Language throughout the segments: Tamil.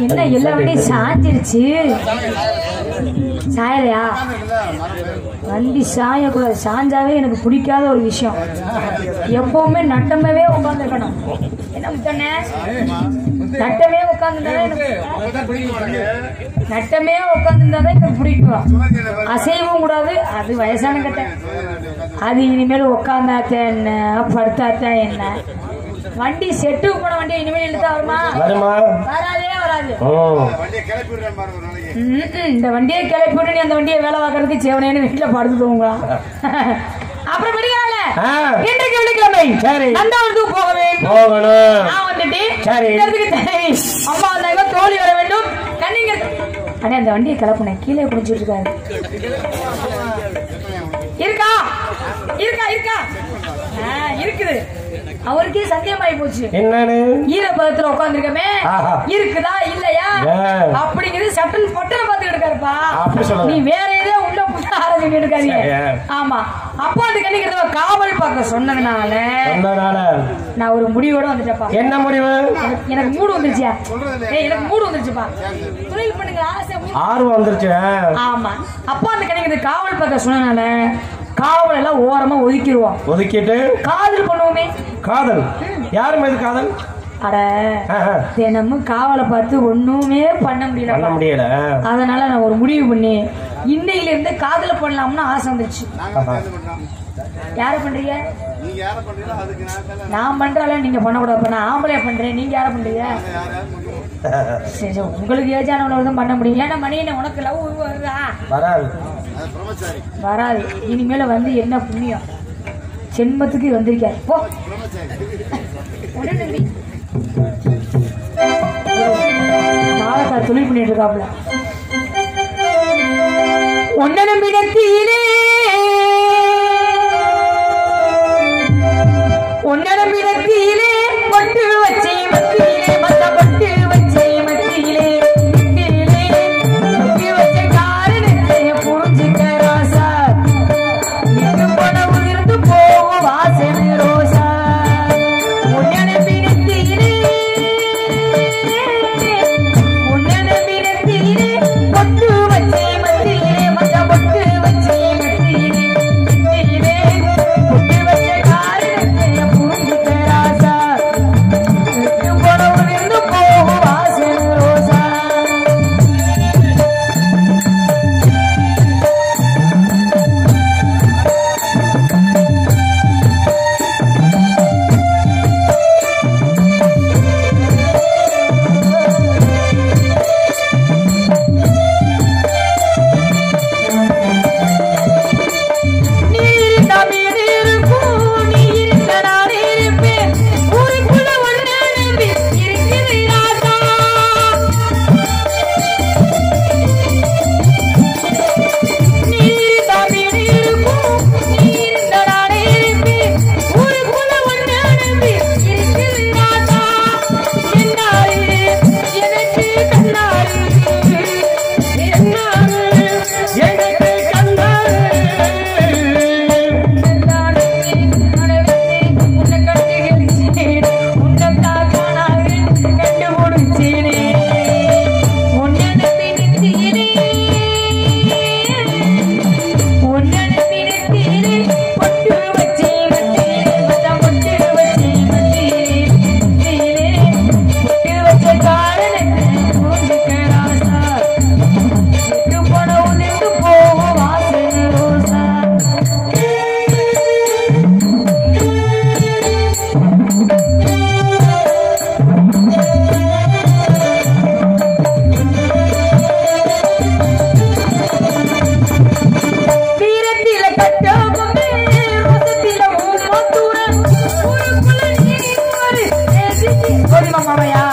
என்ன எல்லா வண்டியும் சாஞ்சிருச்சு சாயலையா வண்டி சாயக்கூடாது சாஞ்சாவே எனக்கு பிடிக்காத ஒரு விஷயம் எப்பவுமே நட்டமாவே உட்காந்துருக்கணும் என்ன முத்தண்ணே நட்டமே உட்காந்துருந்தாதான் எனக்கு நட்டமே உட்காந்துருந்தாதான் எனக்கு பிடிக்கும் அசைவும் கூடாது அது வயசான கட்ட அது இனிமேல் உட்காந்தாத்த என்ன படுத்தாத்த என்ன வண்டி செட்டுக்கு போன வண்டி இனிமேல் இழுத்தா வருமா வருமா வராதே வராது ஓ ம்ம். இந்த வண்டியை கிளப்பி விட்டு நீ அந்த வண்டியை வேலை பார்க்கறதுக்கு சேவனேன்னு வீட்டுல படுத்து தூங்கலாம் அப்புறம் விடுகிறாள் ஆ. இன்றைக்கு வெள்ளிக்கிழமை சரி. நந்தாவனத்துக்கு போக வேண்டும் போகணும் நான் வந்துட்டு சரி. இந்த இடத்துக்கு தேவை. அம்மா வந்தாங்க தோழி வர வேண்டும் கண்ணிங்க அண்ணே அந்த வண்டியை கிளப்புனேன் கீழே குடிச்சிட்டு இருக்காரு இருக்கா இருக்கா இருக்கா ஆ, இருக்குது அவருக்கே சந்தேகமாயி போச்சு என்னன்னு ஈரப்பதத்துல உட்காந்துருக்கமே ஆஹா. இருக்குதா இல்லையா ஏ. அப்படிங்கிறது சட்டன் பொட்டனை பார்த்துக்கிட்டு இருக்காருப்பா அப்படி சொல்லுங்க. நீ வேற ஏதோ உள்ள புள்ள ஆரம்பிக்கிட்டு இருக்காதீங்க சரி. ஆமா அப்பா அந்த கண்ணிக்கிறத காவல் பார்க்க சொன்னதுனால சொன்னதால நான் ஒரு முடிவோட வந்துட்டேப்பா என்ன முடிவு எனக்கு- எனக்கு மூடு வந்துருச்சியா ஏய் எனக்கு மூடு வந்துருச்சுப்பா தொழில் பண்ணுங்க ஆசை மூடு. ஆர்வம் வந்துருச்சு ஆமா அப்பா அந்த கண்ணிக்கிறது காவல் பார்க்க சொன்னதுனால காவல் எல்லாம் ஓரமா ஒதுக்கிடுவோம் ஒதுக்கிட்டு காதல் பண்ணுவோமே காதல் யார் மீது காதல் அட ஆஹா. தினமும் காவலை பார்த்து ஒண்ணுமே பண்ண பண்ண முடியல முடியல அதனால நான் ஒரு முடிவு பண்ணி இன்னையில இருந்து காதல பண்ணலாம்னு ஆசை வந்துருச்சு ஆஹா. யார பண்றீங்க நான் பண்றால நீங்க பண்ணக்கூடாது இப்ப நான் ஆம்பளையா பண்றேன் நீங்க யார பண்றீங்க சரி சரி, உங்களுக்கு ஏஜானவள தான் பண்ண முடியும் ஏன்னா மணி என்ன உனக்கு லவ் வருதா வராது வராது இனிமேல வந்து என்ன புண்ணியம் சென்மத்துக்கு வந்திருக்காரு போ உடனே நீ- பாலக்கார் தொழில் பண்ணிட்டு இருக்காப்ல ஒன்னடமிடத்திலே ஒன்னடமிடத்திலே பட்டு வச்சே மத்தியிலே மத்த பட்டு வச்சே மத்தியிலே மத்தியிலே பட்டு வச்ச காரணத்தை புரிஞ்சுக்க ராசா விட்டு போன உதிர்ந்து போகும் வாசனை ரோசா உன்னடமிடத்திலே உன்னடமிடத்திலே பட்டு வச்சே மத்தியிலே மத்த பட்டு வச்சே மத்தியிலே மத்தியிலே பட்டு வச்ச காரணத்தை புரிஞ்சுக்க ராசா விட்டு போன உதிர்ந்து போகும் வாசனை ரோசா நீ இருந்தா மீன் இருக்கும், நீ இருக்க நான் இருப்பேன். ஊருக்குள்ள ஒண்ணு நம்பி இருக்குது ராசா. நீ இருந்தா மீன் இருக்கும், நீ இருக்க நான் இருப்பேன். ஊருக்குள்ள ஒண்ணு நம்பி இருக்குது ராசா. என்னாரு, எனக்கு கண்ணாரு. என்னாரு, எனக்கு கண்ணாரு. போகும் வாசல் ரோசா தீரத்தில கட்டபொம்மை, ரோசத்தில ஊமத்தூர, ஊருக்குள்ள நீ ஒரு நேசிச்சி. கோதிமா மாமையா?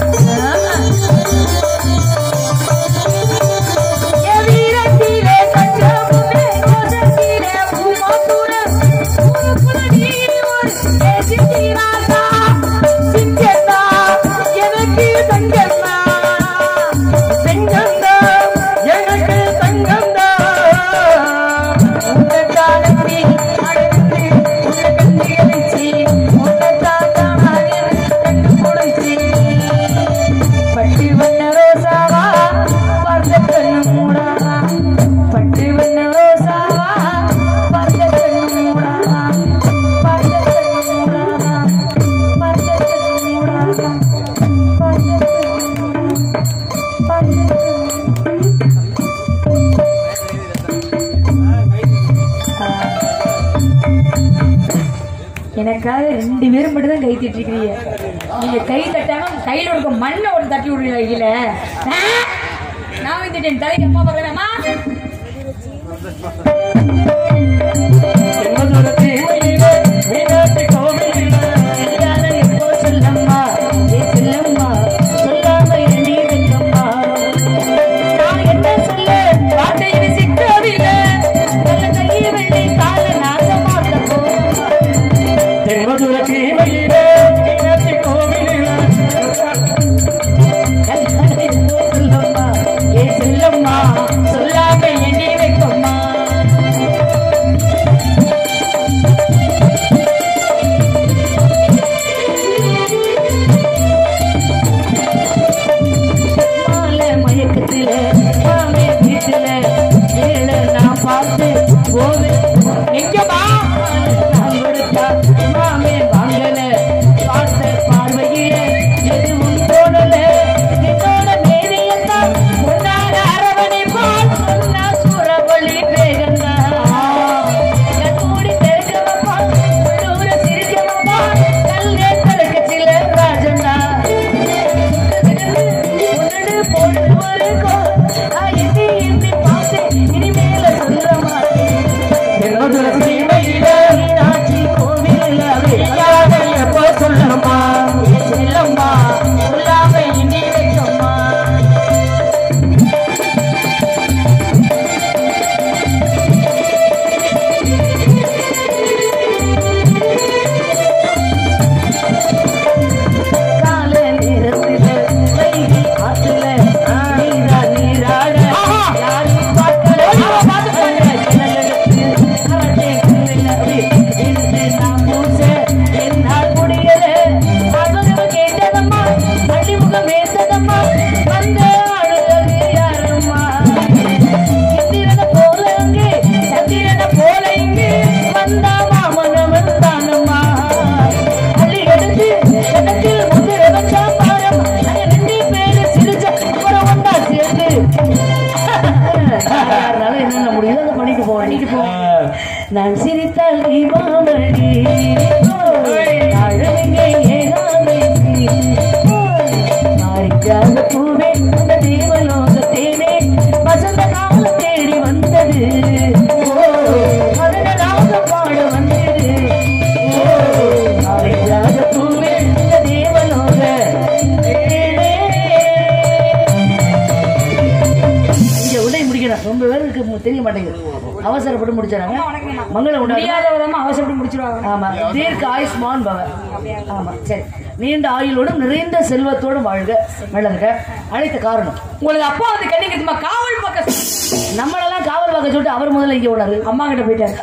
ஏ வீரத்திலே கட்டபொம்மை, ரோசத்திலே ஊமத்தூர, ஊருக்குள்ள நீ ஒரு நேசிச்சி ராசா. சிங்கந்தா, எனக்கு தங்கம்மா. சிங்கந்தா, எனக்கு தங்கம்தா. உன்னை காலத்தி அடைந்து, உன்னை கட்டி அணைச்சி, உன்னை தாத்தா மகன் கண்டு முடிச்சி. பட்டு வண்ணரோ எனக்காக ரெண்டு பேரும் மட்டும் தான் கை தட்டிருக்கிறீங்க நீங்க கை தட்டாம கையில இருக்க மண்ணை ஒரு தட்டி விடுறீங்க நான் வந்துட்டேன் தலைக்கு அம்மா பார்க்கலாமா மீனாட்சி கோவிலில் எப்போ சொல்லம்மா ஏ சொல்லம்மா சொல்லாம எண்ணி வைக்கம்மா நான் என்ன சொல்ல வார்த்தையில் சிக்கவில்லை நல்ல கையை வெள்ளி கால நாசமாக்க போறோமா தென்மதுர தீமையிலே மீனாட்சி கோவிலில் சொல்லம்மா ஏ செல்லம்மா சொல்லாம எண்ணி வைக்கம்மா மாலை மயக்கத்தில மாமே வீட்டுல ஏழை நான் பார்த்து போவேன் எங்கம்மா நான் கொடுத்தா மாமே வாங்கல பார்த்த பார்வையில எதுவும் தோணல என்னோட நேரியத்தான் உன்னால அரவணை பால் சொன்னா சூறவழி வேகந்தா கண்மூடி தெரிஞ்சவப்பா உள்ளூர சிரிச்சவப்பா கல்லே கலக்க சில ராஜந்தா உன்னோடு போட்டு வரைக்கும் நான் எண்ணி எண்ணி பார்த்தேன் இனிமேல சொல்ல மாட்டேன் தென்மதுர தீமையிலே மீனாட்சி கோவிலில் வெள்ளாத எப்போ சொல்லம்மா செல்லம்மா சொல்லாம இனி வைக்கம்மா கால நேரத்தில வைகை ஆத்துல நீரா நீராட யாரும் பார்க்கல என்னால் முடியல அழுதவ கேட்டதம்மா அடிமுகம் வேந்ததம்மா வந்த அழுதது யாரம்மா இந்திரன போல அங்கே சந்திரன போல இங்கே வந்தா மாமனவன் தானம்மா அள்ளி எடுத்து எனக்கு முதிர வச்சா பாரம் நாங்க ரெண்டு பேரு சிரிச்ச அப்புறம் ஒன்றா சேர்ந்து யாருனால என்னென்ன முடியுதோ அதை பண்ணிட்டு போவோம் பண்ணிட்டு போவோம் நான் சிரித்தால் தீபாவளி அழகே ஏகாதசி மாறிக்காத பூவே அந்த தேவலோக தேனே வசந்த காலம் தேடி வந்தது ஓ, அதனதாக பாட வந்தது ஓ, மாறிக்காத பூவே அந்த தேவலோக தேனே இங்க உடை முடிக்கணும் ரொம்ப பேருக்கு மு- தெரிய மாட்டேங்குது அவசரப்பட்டு முடிச்சாங்க மங்களம் உண்டாக முடியாதவரமா அவசரப்பட்டு முடிச்சிருவாங்க ஆமா தீர்க்க ஆயுஷ்மான் பவ ஆமா சரி நீண்ட ஆயுளோடும் நிறைந்த செல்வத்தோடும் வாழ்க வளர்க அழைத்த காரணம் உங்களுக்கு அப்பா வந்து கண்ணிக்கு சும்மா காவல் பக்கம் நம்மளெல்லாம் காவல் பார்க்க சொல்லிட்டு அவர் முதல்ல இங்க உணரு அம்மா கிட்ட போயிட்டாரு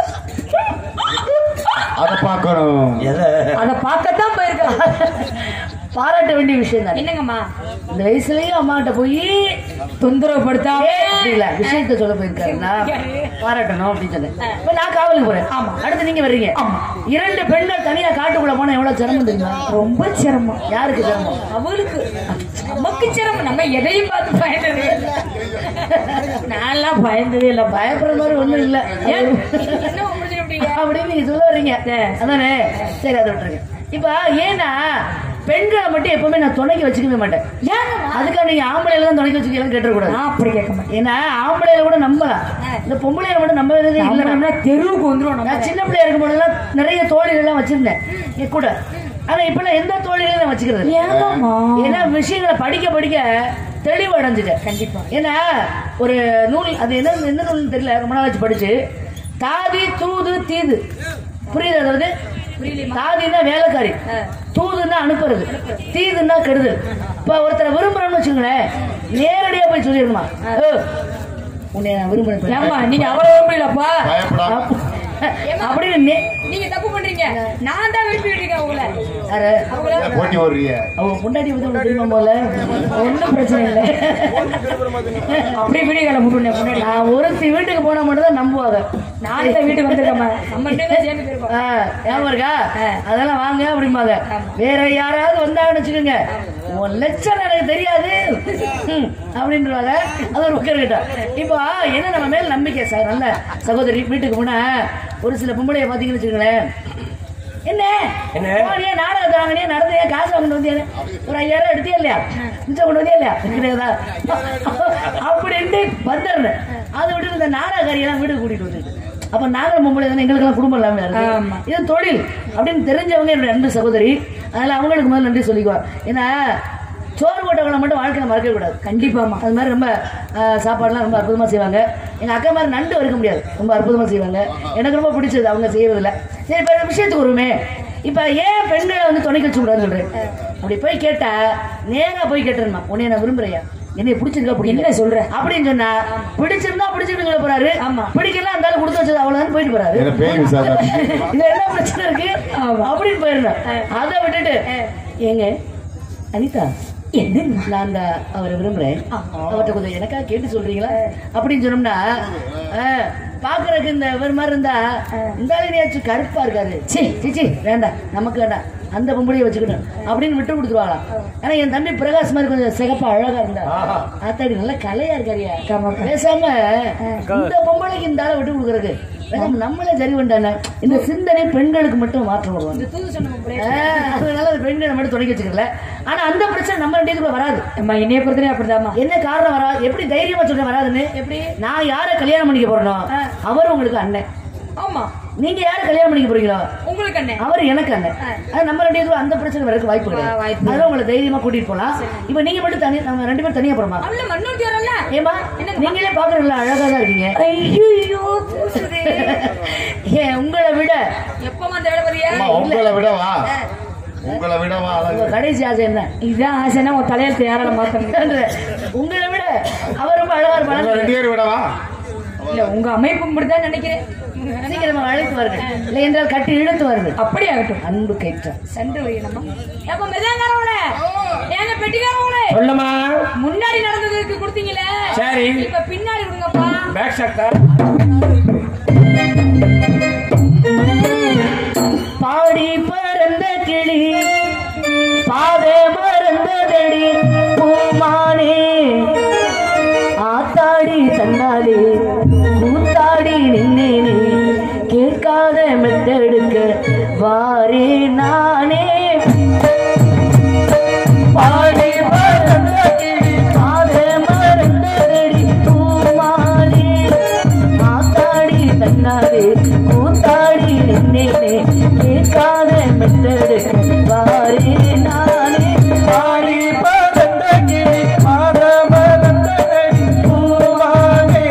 அதை பார்க்கணும் எதை அத பார்க்கத்தான் போயிருக்காங்க பாராட்ட வேண்டிய விஷயம் தான் என்னங்கம்மா இந்த வயசுலயும் அம்மா கிட்ட போய் தொந்தரவு படுத்தாம அப்படி இல்ல விஷயத்த சொல்ல போயிருக்காருன்னா பாராட்டணும் அப்படின்னு சொன்னேன் இப்ப நான் காவலுக்கு போறேன் ஆமா அடுத்து நீங்க வர்றீங்க ஆமா. இரண்டு பெண்கள் தனியா காட்டுக்குள்ள போனா எவ்வளவு சிரமம் தெரியுமா ரொம்ப சிரமம் யாருக்கு சிரமம் அவளுக்கு நமக்கு சிரமம் நம்ம எதையும் பார்த்து பயந்தது நான்லாம் பயந்ததே இல்ல பயப்படுற மாதிரி ஒண்ணும் இல்ல ஏன் என்ன முடிஞ்சிருப்பீங்க அப்படின்னு நீங்க சொல்ல வர்றீங்க அதானே சரி அதை விட்டுருங்க இப்ப ஏன்னா பெண்களை மட்டும் எப்பவுமே நான் துணைக்கு வச்சுக்கவே மாட்டேன் அதுக்காக நீங்க ஆம்பளைல தான் துணைக்கு வச்சுக்கலாம் கேட்டக்கூடாது நான் அப்படி கேட்க மாட்டேன் ஏன்னா ஆம்பளையில கூட நம்பலாம் இந்த பொம்பளையில மட்டும் நம்பவே இல்லை நம்மளோட தெருவுக்கு வந்துரும் நம்ம நான் சின்ன பிள்ளையா இருக்கும் போதெல்லாம் நிறைய தோழிகள் எல்லாம் வச்சிருந்தேன் என் கூட ஆனா இப்ப நான் எந்த தோழிகளையும் நான் வச்சுக்கிறது இல்ல. ஏமாமா ஏன்னா விஷயங்களை படிக்க படிக்க தெளிவு அடைஞ்சிட்டேன் கண்டிப்பா ஏன்னா ஒரு நூல் அது என்ன என்ன நூல்னு தெரியல ரொம்ப நாள் வச்சு படிச்சு தாதி தூது தீது புரியுது அதாவது தாதின்னா வேலைக்காரி தூதுன்னா அனுப்புறது தீதுன்னா கெடுதல் இப்ப ஒருத்தரை விரும்புறோம்னு வச்சுக்கோங்களேன் நேரடியா போய் சொல்லிடணுமா "ஏ, உன்னை நான் விரும்புறேன் ஏம்மா நீங்க அவ்வளவு விரும்பலப்பா பயப்படாம அப்படின்னு நே- நீங்க தப்பு பண்றீங்க நான் தான் விரும்பி விட்டுருக்கேன் உங்களை யாரு? அவங்கள போட்டி வர்றீங்க அவங்க பொண்டாட்டி பத்தி உங்களுக்கு தெரியுமா போல ஒன்றும் பிரச்சனை இல்லை அப்படியே வீடியோ கால முட்டுனேன் முன்னாடி நான் ஒருத்தி வீட்டுக்கு போனா மட்டும் தான் நம்புவாங்க நான் இந்த வீட்டுக்கு வந்திருக்கேன் நம்ம ரெண்டு பேரும் சேர்ந்து போயிருக்கோம் ஆ, ஞாபகம் இருக்கா அதெல்லாம் வாங்க அப்படிம்பாங்க வேற யாராவது வந்தாங்கன்னு வச்சுக்கோங்க உன் லட்சம் எனக்கு தெரியாது ம், அப்படின்றவாங்க அது ஒரு பக்கம் இருக்கட்டும் இப்போ என்ன நம்ம மேல நம்பிக்கை சார் நல்ல சகோதரி வீட்டுக்கு போனா ஒரு சில பொம்பளைய பாத்தீங்கன்னு வச்சுக்கோங்களேன் என்ன என்ன? போனியே நாடகத்தை வாங்கினே நடந்தே காசு வாங்கிட்டு வந்தியா ஒரு ஐயாயிரம் எடுத்தே இல்லையா மிச்சம் கொண்டு வந்தியா இல்லையா கிடையாதா அப்படின்ட்டு வந்துடுறேன் அதை விட்டு இந்த நாடகக்காரியெல்லாம் வீட்டுக்கு கூட்டிட்டு வந்துட்டு அப்ப நாகர மும்பளை தானே எங்களுக்கெல்லாம் குடும்பம் இல்லாம இருக்கு ஆமா. இது தொழில் அப்படின்னு தெரிஞ்சவங்க என்னோட அன்பு சகோதரி அதனால அவங்களுக்கு முதல்ல நன்றி சொல்லிக்குவா ஏன்னா சோறு போட்டவங்களை மட்டும் வாழ்க்கையில மறக்கவே கூடாது கண்டிப்பாமா அது மாதிரி ரொம்ப அஹ், சாப்பாடுலாம் ரொம்ப அற்புதமா செய்வாங்க எங்க அக்கா மாதிரி நண்டு வறுக்க முடியாது ரொம்ப அற்புதமா செய்வாங்க எனக்கு ரொம்ப பிடிச்சது அவங்க செய்யறதுல சரி இப்ப விஷயத்துக்கு வருமே இப்ப ஏன் பெண்களை வந்து துணைக்க வச்சு கூடாதுன்னு சொல்றேன் அப்படி போய் கேட்டா நேரா போய் கேட்டுருமா உன்னை நான் விரும்புறையா என்னை பிடிச்சிருக்கா அப்படி என்ன சொல்ற? அப்படின்னு சொன்னா பிடிச்சிருந்தா பிடிச்சிருக்கல போறாரு ஆமா. பிடிக்கலாம் அந்த ஆளு கொடுத்து வச்சது அவ்வளவுதான் போயிட்டு போறாரு என்ன பேய் விசாரணை இது என்ன பிரச்சனை இருக்கு அப்படின்னு போயிடுறேன் அதை விட்டுட்டு ஏங்க அனிதா என்ன நான் அந்த அவரை விரும்புறேன் அவர்கிட்ட கொஞ்சம் எனக்கா கேட்டு சொல்றீங்களா அப்படின்னு சொன்னோம்னா ஆஹ், பாக்குறதுக்கு இந்த இவர் மாதிரி இருந்தா இந்த ஆளுநேயாச்சும் கருப்பா இருக்காரு சி சி சி வேண்டாம் நமக்கு வேண்டாம் அந்த பொம்பளையை வச்சுக்கணும் அப்படின்னு விட்டு கொடுத்துருவாங்களாம் ஆனா என் தம்பி பிரகாஷ் மாதிரி கொஞ்சம் சிகப்பா அழகா இருந்தா ஆத்தாடி நல்ல கலையா இருக்காரியா பேசாம இந்த பொம்பளைக்கு இந்த ஆளை விட்டு கொடுக்கறதுக்கு பேசாம நம்மளே சரி பண்ணானே இந்த சிந்தனை பெண்களுக்கு மட்டும் மாற்றம் வருவாங்க தூது சொன்ன ஆஹ், அதனால அந்த பெண்களை மட்டும் தொடங்கி வச்சுக்கல ஆனா அந்த பிரச்சனை நம்ம ரெண்டு பேருக்குள்ள வராது அம்மா என்னைய பொறுத்தவரை அப்படிதாம்மா என்ன காரணம் வராது எப்படி தைரியமா சொல்றேன் வராதுன்னு எப்படி நான் யாரை கல்யாணம் பண்ணிக்க போறேனோ அவர் உங்களுக்கு அண்ணன் ஆமா நீங்க யாரை கல்யாணம் பண்ணிக்க போறீங்களோ உங்களுக்கு என்ன அவர் எனக்கு அண்ணன் அது நம்ம ரெண்டு பேரும் அந்த பிரச்சனை வரக்கு வாய்ப்பு கிடையாது வாய்ப்பு அதெல்லாம் உங்களை தைரியமா கூட்டிட்டு போலாம் இப்ப நீங்க மட்டும் தனி நம்ம ரெண்டு பேரும் தனியா போறோமா அவள மண்ணோட்டி வரல ஏமா நீங்களே பாக்குறீங்களா அழகா தான் இருக்கீங்க ஐயோ கூசுதே. ஏன் உங்களை விட எப்பமா அந்த வேலை வரியா அம்மா, உங்களை விடவா உங்களை விடவா உங்க அழகு கடைசி ஆசை என்ன இதான் ஆசைன்னா உன் தலையெழுத்து யாரால மாத்தணும் உங்களை விட அவர் ரொம்ப அழகா உங்களை இருப்பாங்க ரெண்டு பேரும் விடவா இல்ல உங்க அமைப்பு இப்படிதான் நினைக்கிறேன் சீக்கிரமா அழைத்து வருது இல்லை என்றால் கட்டி இழுத்து வருது அப்படி ஆகட்டும் அன்பு கைற்றம் சென்று வைக்கணுமா அப்ப மெதாங்காரவள ஏங்க பெட்டிக்காரவளே சொல்லுமா முன்னாடி நடந்ததுக்கு கொடுத்தீங்களே சரி. இப்ப பின்னாடி கொடுங்கப்பா பேக் ஷாக்டா பாடி பறந்த கிளி பாதை மறந்ததடி பூமானே ஆத்தாடி தன்னாலே கூத்தாடி நின்னேனே கேட்காத மெத்தெடுக்க வாரே நானே பாடி பறந்த கிளி பாதை மறந்ததடி பூமானே ஆத்தாடி தன்னாலே கூத்தாடி நின்னேனே கேட்காத மெத்தெடுக்க வாரே நானே பாடி பறந்த கிளி பாதை மறந்ததடி பூமானே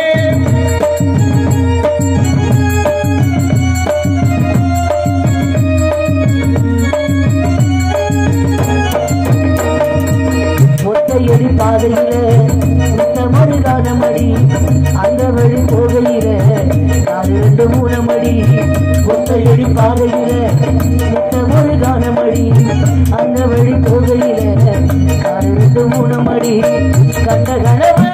ஒத்தையடி பாதையில முத்தமொரு காலமடி அந்த வழி போகையில அது ரெண்டு மூணமடி ஒத்தையடி பாதையில முத்தமொரு காலமடி அந்த வழி போகையில அது ரெண்டு மூணமடி கண்ட கனவு